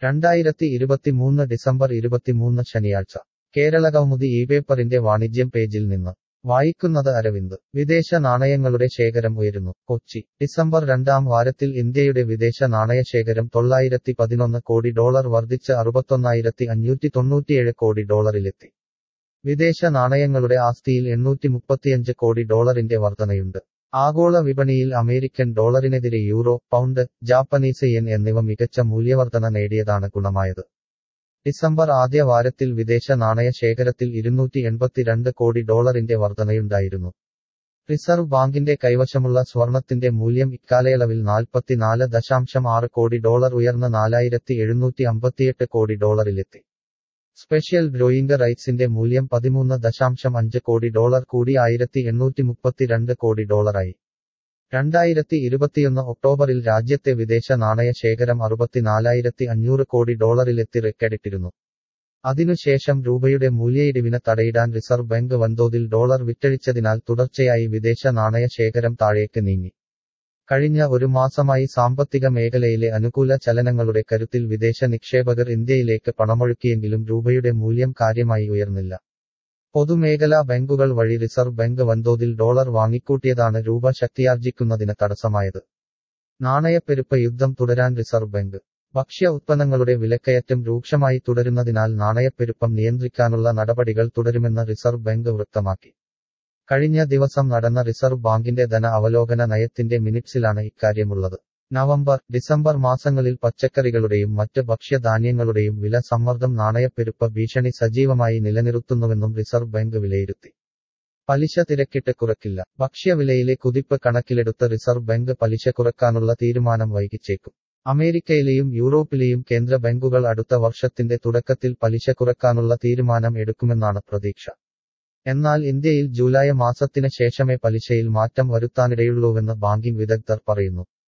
രണ്ടായിരത്തി ഇരുപത്തിമൂന്ന് ഡിസംബർ ഇരുപത്തിമൂന്ന് ശനിയാഴ്ച കേരള കൗമുദി ഈ പേപ്പറിന്റെ വാണിജ്യം പേജിൽ നിന്ന് വായിക്കുന്നത് അരവിന്ദ് വിദേശ നാണയങ്ങളുടെ ശേഖരം ഉയരുന്നു കൊച്ചി ഡിസംബർ രണ്ടാം വാരത്തിൽ ഇന്ത്യയുടെ വിദേശ നാണയശേഖരം തൊള്ളായിരത്തി പതിനൊന്ന് കോടി ഡോളർ വർദ്ധിച്ച് അറുപത്തൊന്നായിരത്തി അഞ്ഞൂറ്റി തൊണ്ണൂറ്റിയേഴ് കോടി ഡോളറിലെത്തി വിദേശ നാണയങ്ങളുടെ ആസ്തിയിൽ എണ്ണൂറ്റി മുപ്പത്തിയഞ്ച് കോടി ഡോളറിന്റെ വർധനയുണ്ട് ആഗോള വിപണിയിൽ അമേരിക്കൻ ഡോളറിനെതിരെ യൂറോ പൗണ്ട് ജാപ്പനീസ് യെൻ എന്നിവ മികച്ച മൂല്യവർധന നേടിയതാണ് ഗുണമായത് ഡിസംബർ ആദ്യ വാരത്തിൽ വിദേശ നാണയ ശേഖരത്തിൽ ഇരുന്നൂറ്റി എൺപത്തിരണ്ട് കോടി ഡോളറിന്റെ വർധനയുണ്ടായിരുന്നു റിസർവ് ബാങ്കിന്റെ കൈവശമുള്ള സ്വർണത്തിന്റെ മൂല്യം ഇക്കാലയളവിൽ നാൽപ്പത്തിനാല് ദശാംശം ആറ് കോടി ഡോളർ ഉയർന്ന് നാലായിരത്തി എഴുന്നൂറ്റി അമ്പത്തിയെട്ട് കോടി ഡോളറിലെത്തി സ്പെഷ്യൽ ഡ്രോയിംഗ് റൈറ്റ്സിന്റെ മൂല്യം പതിമൂന്ന് ദശാംശം അഞ്ച് കോടി ഡോളർ കൂടി ആയിരത്തി എണ്ണൂറ്റി മുപ്പത്തിരണ്ട് കോടി ഡോളറായി രണ്ടായിരത്തി ഇരുപത്തിയൊന്ന് ഒക്ടോബറിൽ രാജ്യത്തെ വിദേശ നാണയ ശേഖരം അറുപത്തിനാലായിരത്തി അഞ്ഞൂറ് കോടി ഡോളറിലെത്തി റെക്കഡിട്ടിരുന്നു അതിനുശേഷം രൂപയുടെ മൂല്യയിടിവിന് തടയിടാൻ റിസർവ് ബാങ്ക് വൻതോതിൽ ഡോളർ വിറ്റഴിച്ചതിനാൽ തുടർച്ചയായി വിദേശ നാണയ ശേഖരം താഴേക്ക് നീങ്ങി കഴിഞ്ഞ ഒരു മാസമായി സാമ്പത്തിക മേഖലയിലെ അനുകൂല ചലനങ്ങളുടെ കരുത്തിൽ വിദേശ നിക്ഷേപകർ ഇന്ത്യയിലേക്ക് പണമൊഴുക്കിയെങ്കിലും രൂപയുടെ മൂല്യം കാര്യമായി ഉയർന്നില്ല പൊതുമേഖലാ ബാങ്കുകൾ വഴി റിസർവ് ബാങ്ക് വൻതോതിൽ ഡോളർ വാങ്ങിക്കൂട്ടിയതാണ് രൂപ ശക്തിയാർജിക്കുന്നതിന് തടസ്സമായത് നാണയപ്പെരുപ്പ യുദ്ധം തുടരാൻ റിസർവ് ബാങ്ക് ഭക്ഷ്യ ഉത്പന്നങ്ങളുടെ വിലക്കയറ്റം രൂക്ഷമായി തുടരുന്നതിനാൽ നാണയപ്പെരുപ്പം നിയന്ത്രിക്കാനുള്ള നടപടികൾ തുടരുമെന്ന് റിസർവ് ബാങ്ക് വ്യക്തമാക്കി കഴിഞ്ഞ ദിവസം നടന്ന റിസർവ് ബാങ്കിന്റെ ധന അവലോകന നയത്തിന്റെ മിനിറ്റ്സിലാണ് ഇക്കാര്യമുള്ളത് നവംബർ ഡിസംബർ മാസങ്ങളിൽ പച്ചക്കറികളുടെയും മറ്റ് ഭക്ഷ്യധാന്യങ്ങളുടെയും വില സമ്മർദ്ദം നാണയപ്പെരുപ്പ ഭീഷണി സജീവമായി നിലനിർത്തുന്നുവെന്നും റിസർവ് ബാങ്ക് വിലയിരുത്തി പലിശ തിരക്കിട്ട് കുറയ്ക്കില്ല ഭക്ഷ്യവിലയിലെ കുതിപ്പ് കണക്കിലെടുത്ത് റിസർവ് ബാങ്ക് പലിശ കുറയ്ക്കാനുള്ള തീരുമാനം വൈകിച്ചേക്കും അമേരിക്കയിലെയും യൂറോപ്പിലെയും കേന്ദ്ര ബാങ്കുകൾ അടുത്ത വർഷത്തിന്റെ തുടക്കത്തിൽ പലിശ കുറയ്ക്കാനുള്ള തീരുമാനം എടുക്കുമെന്നാണ് പ്രതീക്ഷ എന്നാൽ ഇന്ത്യയിൽ ജൂലൈ മാസത്തിന് ശേഷമേ പലിശയിൽ മാറ്റം വരുത്താനിടയുള്ളൂവെന്ന് ബാങ്കിംഗ് വിദഗ്ധർ പറയുന്നു